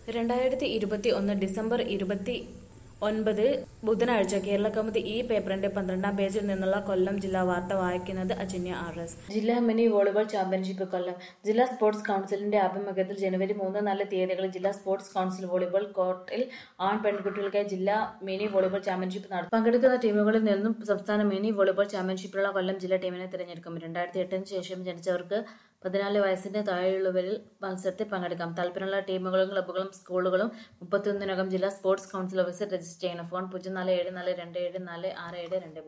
രണ്ടായിരത്തി ഇരുപത്തി ഒന്ന് ഡിസംബർ ഇരുപത്തി ഒൻപത് ബുധനാഴ്ച കേരള കൗമുദി ഈ പേപ്പറിന്റെ പന്ത്രണ്ടാം പേജിൽ നിന്നുള്ള കൊല്ലം ജില്ലാ വാർത്ത വായിക്കുന്നത് അജന്യ ആർ എസ് ജില്ലാ മിനി വോളിബോൾ ചാമ്പ്യൻഷിപ്പ് കൊല്ലം ജില്ലാ സ്പോർട്സ് കൗൺസിലിന്റെ ആഭിമുഖ്യത്തിൽ ജനുവരി മൂന്ന് നാല് തീയതികളിൽ ജില്ലാ സ്പോർട്സ് കൗൺസിൽ വോളിബോൾ കോർട്ടിൽ ആൺ പെൺകുട്ടികൾക്കായി ജില്ലാ മിനി വോളിബോൾ ചാമ്പ്യൻഷിപ്പ് നടത്തും പങ്കെടുക്കുന്ന ടീമുകളിൽ നിന്നും സംസ്ഥാന മിനി വോളിബോൾ ചാമ്പ്യൻഷിപ്പിലുള്ള കൊല്ലം ജില്ലാ ടീമിനെ തിരഞ്ഞെടുക്കും രണ്ടായിരത്തി എട്ടിന് ശേഷം ജനിച്ചവർക്ക് പതിനാല് വയസ്സിന്റെ താഴെയുള്ളവരിൽ മത്സരത്തിൽ പങ്കെടുക്കാം താല്പര്യമുള്ള ടീമുകളും ക്ലബ്ബുകളും സ്കൂളുകളും മുപ്പത്തിയൊന്നിനകം ജില്ലാ സ്പോർട്സ് കൗൺസിൽ ഓഫീസിൽ രജിസ്റ്റർ ചെയ്യണം ഫോൺ പൂജ്യം നാല് ഏഴ് നാല് രണ്ട് ഏഴ് നാല് ആറ് ഏഴ് രണ്ട് പൂജ്യം